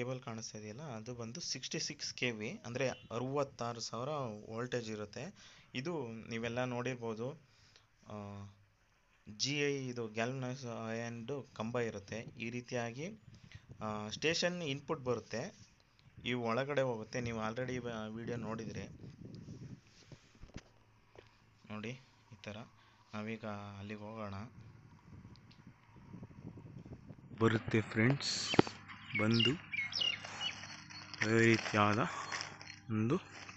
cable ಕಾಣಿಸ್ತಾ ಇದೆಯಲ್ಲ ಅದು ಬಂದು ಸಿಕ್ಸ್ಟಿ ಸಿಕ್ಸ್ ಕೆ ವಿ ಅಂದರೆ ಅರುವತ್ತಾರು ಸಾವಿರ ವೋಲ್ಟೇಜ್ ಇರುತ್ತೆ ಇದು ನೀವೆಲ್ಲ ನೋಡಿರ್ಬೋದು ಜಿ ಐ ಇದು ಗ್ಯಾಲ್ವನೈಸ್ ಆ್ಯಂಡ್ ಕಂಬ ಇರುತ್ತೆ ಈ ರೀತಿಯಾಗಿ ಸ್ಟೇಷನ್ ಇನ್ಪುಟ್ ಬರುತ್ತೆ ಈ ಒಳಗಡೆ ಹೋಗುತ್ತೆ ನೀವು ಆಲ್ರೆಡಿ ವಿಡಿಯೋ ನೋಡಿದಿರಿ ನೋಡಿ ಈ ಥರ ನಾವೀಗ ಅಲ್ಲಿಗೆ ಹೋಗೋಣ ಬರುತ್ತೆ ಫ್ರೆಂಡ್ಸ್ ಬಂದು ಈ ರೀತಿಯಾದ ಒಂದು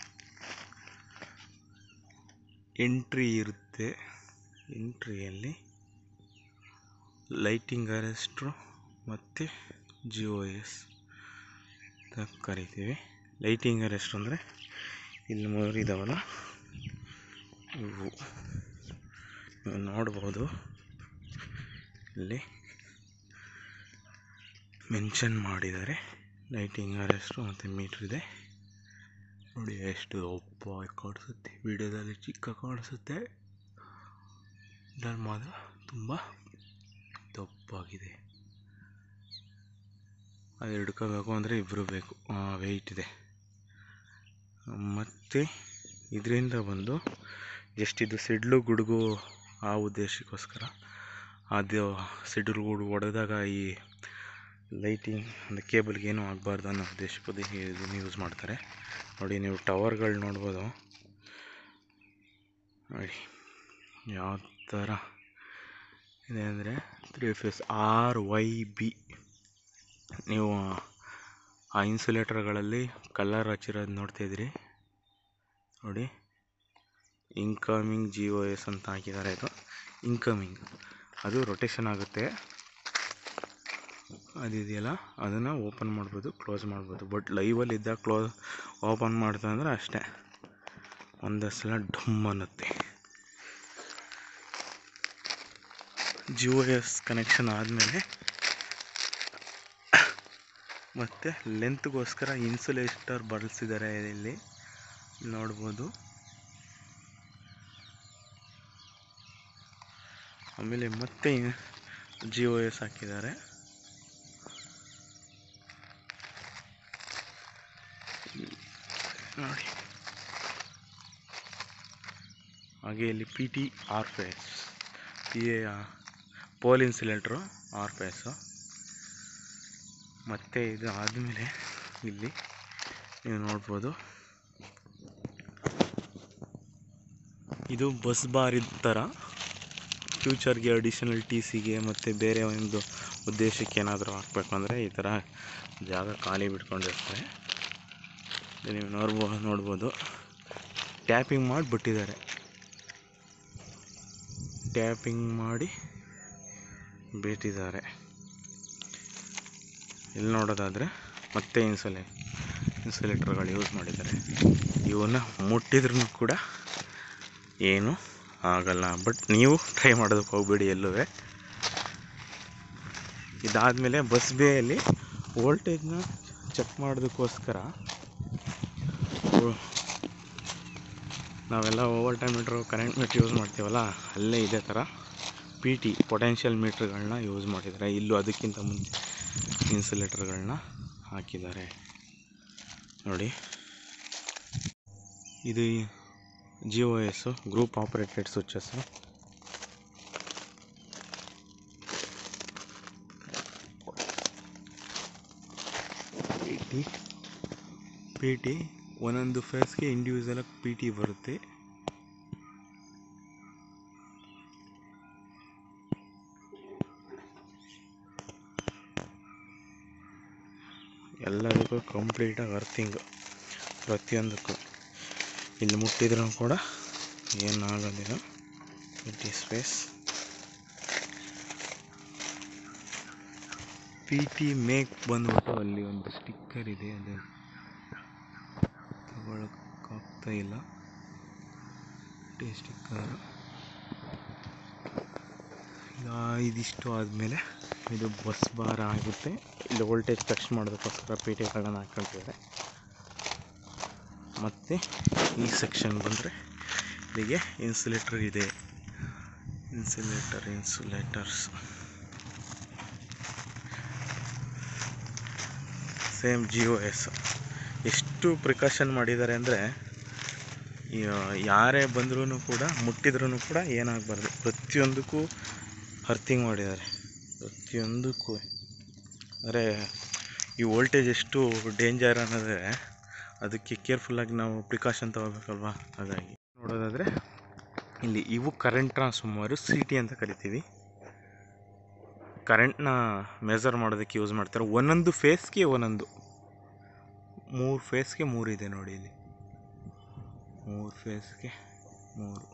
ಎಂಟ್ರಿ ಇರುತ್ತೆ ಎಂಟ್ರಿಯಲ್ಲಿ ಲೈಟಿಂಗ್ ಅರೆಸ್ಟ್ರು ಮತ್ತು ಜಿಯೋ ಎಸ್ ಅಂತ ಕರಿತೀವಿ ಲೈಟಿಂಗ್ ಅರೆಸ್ಟ್ ಅಂದರೆ ಇಲ್ಲಿ ಮೂರು ಇದಾವಲ್ಲ ಇವು ನೀವು ನೋಡ್ಬೋದು ಇಲ್ಲಿ ಮೆನ್ಷನ್ ಮಾಡಿದ್ದಾರೆ ಲೈಟಿಂಗ್ ಅರೆಸ್ಟು ಮತ್ತು ಮೀಟ್ರ್ ಇದೆ ನೋಡಿ ಎಷ್ಟು ದಪ್ಪ ಕಾಣಿಸುತ್ತೆ ವಿಡಿಯೋದಲ್ಲಿ ಚಿಕ್ಕ ಕಾಣಿಸುತ್ತೆ ಇದ್ರಲ್ಲಿ ಮಾತ್ರ ತುಂಬ ದಪ್ಪಾಗಿದೆ ಅದು ಹಿಡ್ಕೋಬೇಕು ಅಂದರೆ ಇಬ್ಬರು ಬೇಕು ವೆಯ್ಟ್ ಇದೆ ಮತ್ತು ಇದರಿಂದ ಬಂದು ಎಷ್ಟಿದು ಸಿಡ್ಲು ಗುಡುಗು ಆ ಉದ್ದೇಶಕ್ಕೋಸ್ಕರ ಅದು ಸಿಡ್ಲು ಗುಡುಗು ಹೊಡೆದಾಗ ಈ ಲೈಟಿಂಗ್ ಅಂದರೆ ಕೇಬಲ್ಗೆ ಏನೂ ಆಗಬಾರ್ದು ಅನ್ನೋ ಉದ್ದೇಶಕ್ಕೆ ಇದನ್ನು ಯೂಸ್ ಮಾಡ್ತಾರೆ ನೋಡಿ ನೀವು ಟವರ್ಗಳು ನೋಡ್ಬೋದು ನೋಡಿ ಯಾವ ಥರ ಇದೆ ಅಂದರೆ three phase R Y B ನೀವು ಆ ಇನ್ಸುಲೇಟರ್ಗಳಲ್ಲಿ ಕಲರ್ ಹಚ್ಚಿರೋದು ನೋಡ್ತಾಯಿದ್ರಿ ನೋಡಿ ಇನ್ಕಮಿಂಗ್ ಜಿ ಒ ಎಸ್ ಅಂತ ಹಾಕಿದ್ದಾರೆ ಇದು ಇನ್ಕಮಿಂಗ್ ಅದು ರೊಟೇಷನ್ ಆಗುತ್ತೆ ಅದಿದೆಯಲ್ಲ ಅದನ್ನು ಓಪನ್ ಮಾಡ್ಬೋದು ಕ್ಲೋಸ್ ಮಾಡ್ಬೋದು ಬಟ್ ಲೈವಲ್ಲಿ ಇದ್ದಾಗ ಕ್ಲೋಸ್ ಓಪನ್ ಮಾಡ್ತಾ ಅಂದರೆ ಅಷ್ಟೇ ಒಂದೇ ಸಲ ಢಮ್ ಅನ್ನುತ್ತೆ ಜಿಯೋ ಎಸ್ ಕನೆಕ್ಷನ್ ಆದಮೇಲೆ ಮತ್ತು ಲೆಂತ್ಗೋಸ್ಕರ ಇನ್ಸುಲೇಟರ್ ಬಳಸಿದ್ದಾರೆ ಇಲ್ಲಿ ನೋಡ್ಬೋದು ಆಮೇಲೆ ಮತ್ತೆ ಜಿಯೋ ಎಸ್ ಹಾಕಿದ್ದಾರೆ ನೋಡಿ ಹಾಗೆ ಇಲ್ಲಿ P T R phase P A pole insulator R phase ಮತ್ತು ಇದು ಆದಮೇಲೆ ಇಲ್ಲಿ ನೀವು ನೋಡ್ಬೋದು ಇದು ಬಸ್ ಬಾರ್ ಥರ ಫ್ಯೂಚರ್ಗೆ ಅಡಿಷನಲ್ ಟಿ ಸಿಗೆ ಮತ್ತು ಬೇರೆ ಒಂದು ಉದ್ದೇಶಕ್ಕೆ ಏನಾದರೂ ಹಾಕ್ಬೇಕು ಅಂದರೆ ಈ ಥರ ಜಾಗ ಖಾಲಿ ಬಿಟ್ಕೊಂಡಿರ್ತಾರೆ ಇದು ನೀವು ನೋಡ್ಬೋ ನೋಡ್ಬೋದು ಟ್ಯಾಪಿಂಗ್ ಮಾಡಿ ಬಿಟ್ಟಿದ್ದಾರೆ ಟ್ಯಾಪಿಂಗ್ ಮಾಡಿ ಬಿಟ್ಟಿದ್ದಾರೆ ಇಲ್ಲಿ ನೋಡೋದಾದರೆ ಮತ್ತೆ ಇನ್ಸುಲೇ ಇನ್ಸುಲೇಟರ್ಗಳು ಯೂಸ್ ಮಾಡಿದ್ದಾರೆ ಇವನ್ನ ಮುಟ್ಟಿದ್ರೂ ಕೂಡ ಏನು ಆಗಲ್ಲ ಬಟ್ ನೀವು ಟ್ರೈ ಮಾಡೋದಕ್ಕೆ ಹೋಗ್ಬೇಡಿ ಎಲ್ಲೂ ಇದಾದಮೇಲೆ ಬಸ್ ಬೇಯಲ್ಲಿ ವೋಲ್ಟೇಜ್ನ ಚೆಕ್ ಮಾಡೋದಕ್ಕೋಸ್ಕರ ನಾವೆಲ್ಲ over time meter current meter use ಮಾಡ್ತೀವಲ್ಲ ಅಲ್ಲೇ ಇದೇ ಥರ ಪಿ ಟಿ ಪೊಟೆನ್ಷಿಯಲ್ ಮೀಟ್ರ್ಗಳನ್ನ ಯೂಸ್ ಮಾಡಿದ್ದಾರೆ ಇಲ್ಲೂ ಅದಕ್ಕಿಂತ ಮುಂಚೆ ಇನ್ಸುಲೇಟರ್ಗಳನ್ನ ಹಾಕಿದ್ದಾರೆ ನೋಡಿ ಇದು G O S group operated switches P T P T ಒಂದೊಂದು ಫೇಸ್ಗೆ ಇಂಡಿವಿಜುವಲಾಗಿ ಪಿ ಟಿ ಬರುತ್ತೆ ಎಲ್ಲದಕ್ಕೂ ಕಂಪ್ಲೀಟಾಗಿ ಅರ್ಥಿಂಗ್ ಪ್ರತಿಯೊಂದಕ್ಕೂ ಇಲ್ಲಿ ಮುಟ್ಟಿದ್ರೂ ಕೂಡ ಏನಾಗೋದಿಲ್ಲ P T space P T make ಬಂದ್ಬಿಟ್ಟು ಅಲ್ಲಿ ಒಂದು ಸ್ಟಿಕ್ಕರ್ ಇದೆ ಅದು ತಗೊಳಕ್ಕಾಗ್ತಾ ಇಲ್ಲ ಟಿ ಸ್ಟಿಕ್ಕರ್ ಈಗ ಇದಿಷ್ಟು ಆದಮೇಲೆ ಇದು ಬಸ್ ಬಾರ ಆಗುತ್ತೆ ಇಲ್ಲಿ ವೋಲ್ಟೇಜ್ ಟಚ್ ಮಾಡೋದಕ್ಕೋಸ್ಕರ ಪಿ ಟಿಗಳನ್ನು ಹಾಕ್ಕೊಳ್ತಿದ್ದಾರೆ ಮತ್ತು ಈ ಸೆಕ್ಷನ್ ಬಂದರೆ ಇಲ್ಲಿಗೆ ಇನ್ಸುಲೇಟರ್ ಇದೆ insulator insulators same G O S ಎಷ್ಟು ಪ್ರಿಕಾಷನ್ ಮಾಡಿದ್ದಾರೆ ಅಂದರೆ ಯಾರೇ ಬಂದ್ರೂ ಕೂಡ ಮುಟ್ಟಿದ್ರೂ ಕೂಡ ಏನಾಗಬಾರ್ದು ಪ್ರತಿಯೊಂದಕ್ಕೂ ಅರ್ಥಿಂಗ್ ಮಾಡಿದ್ದಾರೆ ಪ್ರತಿಯೊಂದಕ್ಕೂ ಅಂದರೆ ಈ ವೋಲ್ಟೇಜ್ ಎಷ್ಟು ಡೇಂಜರ್ ಅನ್ನೋದ್ರೆ ಅದಕ್ಕೆ ಕೇರ್ಫುಲ್ಲಾಗಿ ನಾವು ಪ್ರಿಕಾಷನ್ ತಗೋಬೇಕಲ್ವಾ ಹಾಗಾಗಿ ನೋಡೋದಾದರೆ ಇಲ್ಲಿ ಇವು ಕರೆಂಟ್ ಟ್ರಾನ್ಸ್ಫಾರ್ಮರು ಸಿ ಟಿ ಅಂತ ಕರಿತೀವಿ ಕರೆಂಟ್ನ ಮೆಜರ್ ಮಾಡೋದಕ್ಕೆ ಯೂಸ್ ಮಾಡ್ತಾರೆ ಒಂದೊಂದು ಫೇಸ್ಗೆ ಒಂದೊಂದು ಮೂರು ಫೇಸ್ಗೆ ಮೂರು ಇದೆ ನೋಡಿ ಇಲ್ಲಿ ಮೂರು ಫೇಸ್ಗೆ ಮೂರು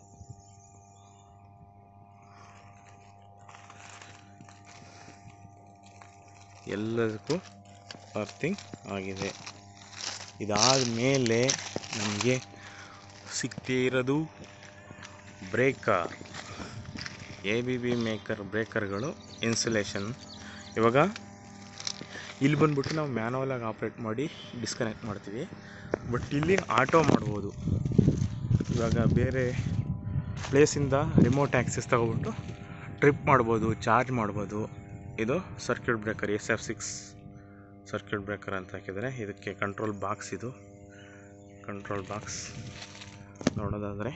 ಎಲ್ಲದಕ್ಕೂ ಅರ್ಥಿಂಗ್ ಆಗಿದೆ ಇದಾದ ಮೇಲೆ ನಮಗೆ ಸಿಗ್ತಿರೋದು breaker A B B maker ಬ್ರೇಕರ್ಗಳು ಇನ್ಸುಲೇಷನ್ ಇವಾಗ ಇಲ್ಲಿ ಬಂದ್ಬಿಟ್ಟು ನಾವು ಮ್ಯಾನುವಲಾಗಿ ಆಪ್ರೇಟ್ ಮಾಡಿ ಡಿಸ್ಕನೆಕ್ಟ್ ಮಾಡ್ತೀವಿ ಬಟ್ ಇಲ್ಲಿ ಆಟೋ ಮಾಡ್ಬೋದು ಇವಾಗ ಬೇರೆ ಪ್ಲೇಸಿಂದ ರಿಮೋಟ್ ಆ್ಯಕ್ಸೆಸ್ ತಗೊಬಿಟ್ಟು ಟ್ರಿಪ್ ಮಾಡ್ಬೋದು ಚಾರ್ಜ್ ಮಾಡ್ಬೋದು ಇದು circuit breaker S F six circuit breaker ಅಂತ ಹಾಕಿದರೆ ಇದಕ್ಕೆ ಕಂಟ್ರೋಲ್ ಬಾಕ್ಸ್ ಇದು ಕಂಟ್ರೋಲ್ ಬಾಕ್ಸ್ ನೋಡೋದಾದರೆ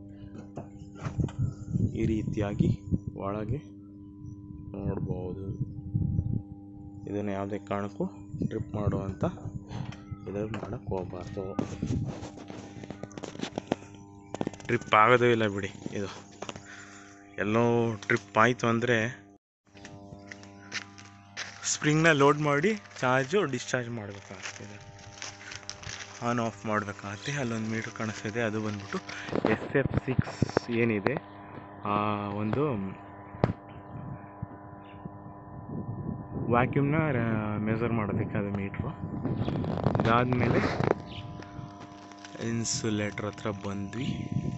ಈ ರೀತಿಯಾಗಿ ಒಳಗೆ ನೋಡ್ಬೋದು ಇದನ್ನು ಯಾವುದೇ ಕಾರಣಕ್ಕೂ ಟ್ರಿಪ್ ಮಾಡುವಂಥ ಇದು ಮಾಡೋಕ್ಕೆ ಹೋಗ್ಬಾರ್ದು ಟ್ರಿಪ್ ಆಗೋದೇ ಇಲ್ಲ ಬಿಡಿ ಇದು ಎಲ್ಲೋ ಟ್ರಿಪ್ ಆಯಿತು ಅಂದರೆ ಸ್ಪ್ರಿಂಗ್ನ ಲೋಡ್ ಮಾಡಿ ಚಾರ್ಜು ಡಿಸ್ಚಾರ್ಜ್ ಮಾಡಬೇಕಾಗ್ತದೆ ಆನ್ ಆಫ್ ಮಾಡಬೇಕಾಗತ್ತೆ ಅಲ್ಲೊಂದು ಮೀಟ್ರ್ ಕಾಣಿಸ್ತಿದೆ ಅದು ಬಂದ್ಬಿಟ್ಟು ಎಸ್ ಎಫ್ ಸಿಕ್ಸ್ ಏನಿದೆ ಆ ಒಂದು ವ್ಯಾಕ್ಯೂಮ್ನ ಮೆಜರ್ ಮಾಡೋದಕ್ಕೆ ಅದು ಮೀಟ್ರು ಇದಾದಮೇಲೆ ಇನ್ಸುಲೇಟ್ರ್ ಹತ್ರ ಬಂದ್ವಿ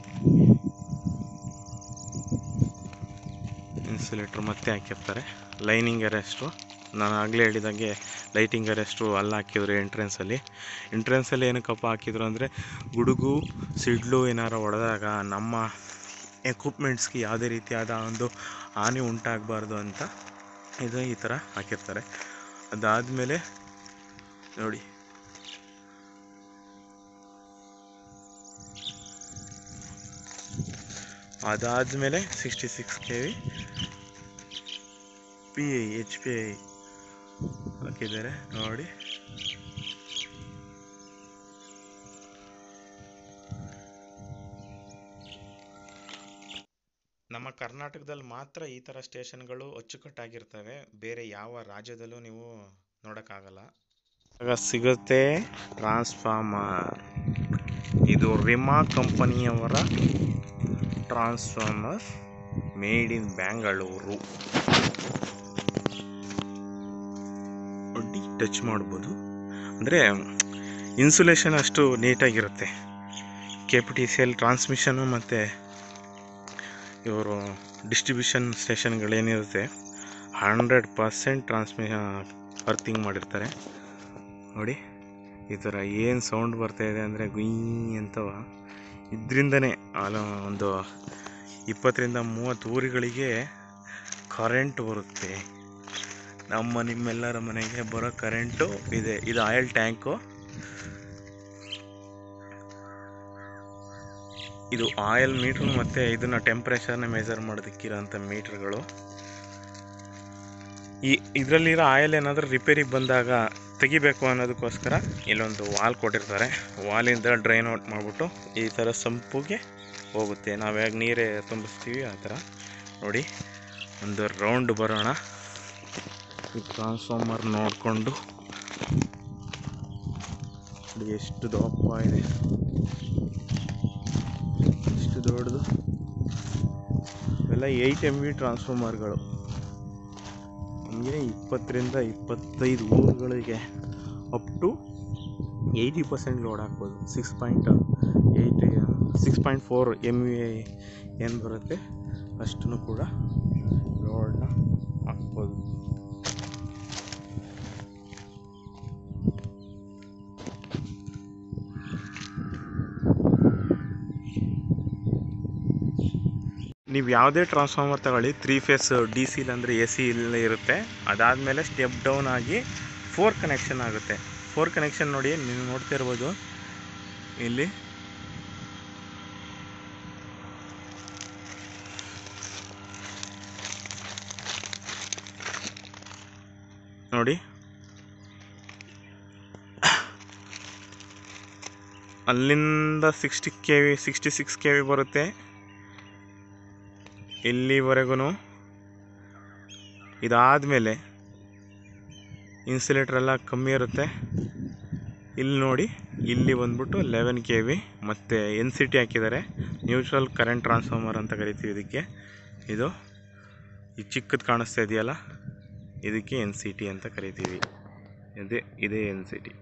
ಇನ್ಸುಲೇಟ್ರ್ ಮತ್ತೆ ಹಾಕಿರ್ತಾರೆ ಲೈನಿಂಗ್ ಅರೆಸ್ಟು ನಾನು ಆಗಲೇ ಹೇಳಿದಾಗೆ ಲೈಟಿಂಗ್ ಅರೆಸ್ಟು ಅಲ್ಲಿ ಹಾಕಿದ್ರು ಎಂಟ್ರೆನ್ಸಲ್ಲಿ ಎಂಟ್ರೆನ್ಸಲ್ಲಿ ಏನಕ್ಕಪ್ಪ ಹಾಕಿದ್ರು ಅಂದರೆ ಗುಡುಗು ಸಿಡ್ಲು ಏನಾರು ಹೊಡೆದಾಗ ನಮ್ಮ ಎಕ್ವಿಪ್ಮೆಂಟ್ಸ್ಗೆ ಯಾವುದೇ ರೀತಿಯಾದ ಒಂದು ಹಾನಿ ಉಂಟಾಗಬಾರ್ದು ಅಂತ ಇದು ಈ ಥರ ಹಾಕಿರ್ತಾರೆ ಅದಾದಮೇಲೆ ನೋಡಿ ಅದಾದಮೇಲೆ sixty six K V P I H P I ಹಾಕಿದ್ದಾರೆ ನೋಡಿ ನಮ್ಮ ಕರ್ನಾಟಕದಲ್ಲಿ ಮಾತ್ರ ಈ ಥರ ಸ್ಟೇಷನ್ಗಳು ಅಚ್ಚುಕಟ್ಟಾಗಿರ್ತವೆ ಬೇರೆ ಯಾವ ರಾಜ್ಯದಲ್ಲೂ ನೀವು ನೋಡೋಕ್ಕಾಗಲ್ಲ ಆಗ ಸಿಗುತ್ತೆ ಟ್ರಾನ್ಸ್ಫಾರ್ಮರ್ ಇದು ರಿಮಾ ಕಂಪನಿಯವರ ಟ್ರಾನ್ಸ್ಫಾರ್ಮರ್ ಮೇಡ್ ಇನ್ ಬ್ಯಾಂಗಳೂರು ಒಡ್ಡಿ ಟಚ್ ಮಾಡ್ಬೋದು ಅಂದರೆ ಇನ್ಸುಲೇಷನ್ ಅಷ್ಟು ನೀಟಾಗಿರುತ್ತೆ K P T C L transmission ಮತ್ತು ಇವರು ಡಿಸ್ಟ್ರಿಬ್ಯೂಷನ್ ಸ್ಟೇಷನ್ಗಳೇನಿರುತ್ತೆ ಹಂಡ್ರೆಡ್ ಪರ್ಸೆಂಟ್ ಟ್ರಾನ್ಸ್ಮಿ ಅರ್ಥಿಂಗ್ ಮಾಡಿರ್ತಾರೆ ನೋಡಿ ಈ ಥರ ಏನು ಸೌಂಡ್ ಬರ್ತಾ ಇದೆ ಅಂದರೆ ಗುಯ್ ಅಂತವ ಇದರಿಂದನೇ ಅಲ್ಲ ಒಂದು ಇಪ್ಪತ್ತರಿಂದ ಮೂವತ್ತು ಊರುಗಳಿಗೆ ಕರೆಂಟ್ ಬರುತ್ತೆ ನಮ್ಮ ನಿಮ್ಮೆಲ್ಲರ ಮನೆಗೆ ಬರೋ ಕರೆಂಟು ಇದೆ ಇದು ಆಯಿಲ್ ಟ್ಯಾಂಕು ಇದು ಆಯಿಲ್ ಮೀಟ್ರ್ ಮತ್ತು ಇದನ್ನ ಟೆಂಪ್ರೇಚರ್ನ ಮೆಜರ್ ಮಾಡೋದಕ್ಕಿರೋಂಥ ಮೀಟ್ರ್ಗಳು ಈ ಇದರಲ್ಲಿರೋ ಆಯಿಲ್ ಏನಾದರೂ ರಿಪೇರಿಗೆ ಬಂದಾಗ ತೆಗಿಬೇಕು ಅನ್ನೋದಕ್ಕೋಸ್ಕರ ಇಲ್ಲೊಂದು ವಾಲ್ ಕೊಟ್ಟಿರ್ತಾರೆ ವಾಲಿಂದ ಡ್ರೈನ್ ಔಟ್ ಮಾಡಿಬಿಟ್ಟು ಈ ಥರ ಸಂಪುಗೆ ಹೋಗುತ್ತೆ ನಾವು ಹೇಗೆ ನೀರೇ ತುಂಬಿಸ್ತೀವಿ ಆ ಥರ ನೋಡಿ ಒಂದು ರೌಂಡ್ ಬರೋಣ ಈ ಟ್ರಾನ್ಸ್ಫಾರ್ಮರ್ ನೋಡಿಕೊಂಡು ಎಷ್ಟು ದಪ್ಪ ಇದೆ ಎಷ್ಟು ದೊಡ್ಡದು ಇವೆಲ್ಲ ಏಯ್ಟ್ ಎಮ್ ವಿ ಟ್ರಾನ್ಸ್ಫಾರ್ಮರ್ಗಳು ನಮಗೆ ಇಪ್ಪತ್ತರಿಂದ ಇಪ್ಪತ್ತೈದು ಊರುಗಳಿಗೆ up to eighty percent load ಹಾಕ್ಬೋದು six point eight six point four M V ಏನು ಬರುತ್ತೆ ಅಷ್ಟನ್ನು ಕೂಡ ಲೋಡ್ನ ಹಾಕ್ಬೋದು ನೀವು ಯಾವುದೇ ಟ್ರಾನ್ಸ್ಫಾರ್ಮರ್ ತಗೊಳ್ಳಿ ತ್ರೀ ಫೇಸ್ ಡಿ ಸಿ ಅಂದರೆ ಎ ಸಿ ಇಲ್ಲೇ ಇರುತ್ತೆ ಅದಾದಮೇಲೆ ಸ್ಟೆಪ್ ಡೌನ್ ಆಗಿ ಫೋರ್ ಕನೆಕ್ಷನ್ ಆಗುತ್ತೆ ಫೋರ್ ಕನೆಕ್ಷನ್ ನೋಡಿ ನೀವು ನೋಡ್ತಾ ಇರ್ಬೋದು ಇಲ್ಲಿ ನೋಡಿ ಅಲ್ಲಿಂದ sixty K V sixty six K V ಬರುತ್ತೆ ಇಲ್ಲಿವರೆಗೂ ಇದಾದಮೇಲೆ ಇನ್ಸುಲೇಟರ್ ಎಲ್ಲ ಕಮ್ಮಿ ಇರುತ್ತೆ ಇಲ್ಲಿ ನೋಡಿ ಇಲ್ಲಿ ಬಂದ್ಬಿಟ್ಟು ಲೆವೆನ್ ಕೆ ವಿ ಮತ್ತು ಎನ್ ಸಿ ಟಿ ಹಾಕಿದ್ದಾರೆ ನ್ಯೂಟ್ರಲ್ ಕರೆಂಟ್ ಟ್ರಾನ್ಸ್ಫಾರ್ಮರ್ ಅಂತ ಕರಿತೀವಿ ಇದಕ್ಕೆ ಇದು ಈ ಚಿಕ್ಕದು ಕಾಣಿಸ್ತಾ ಇದೆಯಲ್ಲ ಇದಕ್ಕೆ ಎನ್ ಸಿ ಟಿ ಅಂತ ಕರಿತೀವಿ ಇದೇ ಇದೇ ಎನ್ ಸಿ ಟಿ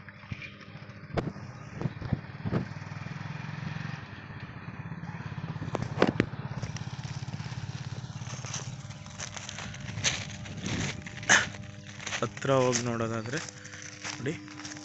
ಹತ್ರ ಹೋಗಿ ನೋಡೋದಾದರೆ ನೋಡಿ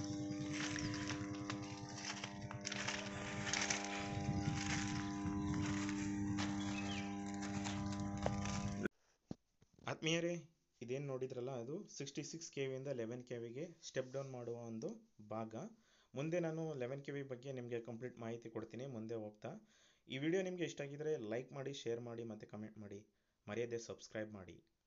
ಆತ್ಮೀಯರೇ ಇದೇನು ನೋಡಿದ್ರಲ್ಲ ಅದು ಸಿಕ್ಸ್ಟಿ ಸಿಕ್ಸ್ ಕೆ ವಿಯಿಂದ ಲೆವೆನ್ ಕೆ ವಿಗೆ ಸ್ಟೆಪ್ ಡೌನ್ ಮಾಡುವ ಒಂದು ಭಾಗ ಮುಂದೆ ನಾನು ಲೆವೆನ್ ಕೆ ವಿ ಬಗ್ಗೆ ನಿಮಗೆ ಕಂಪ್ಲೀಟ್ ಮಾಹಿತಿ ಕೊಡ್ತೀನಿ ಮುಂದೆ ಹೋಗ್ತಾ ಈ ವಿಡಿಯೋ ನಿಮಗೆ ಇಷ್ಟ ಆಗಿದ್ರೆ ಲೈಕ್ ಮಾಡಿ ಶೇರ್ ಮಾಡಿ ಮತ್ತು ಕಮೆಂಟ್ ಮಾಡಿ ಮರೆಯದೆ ಸಬ್ಸ್ಕ್ರೈಬ್ ಮಾಡಿ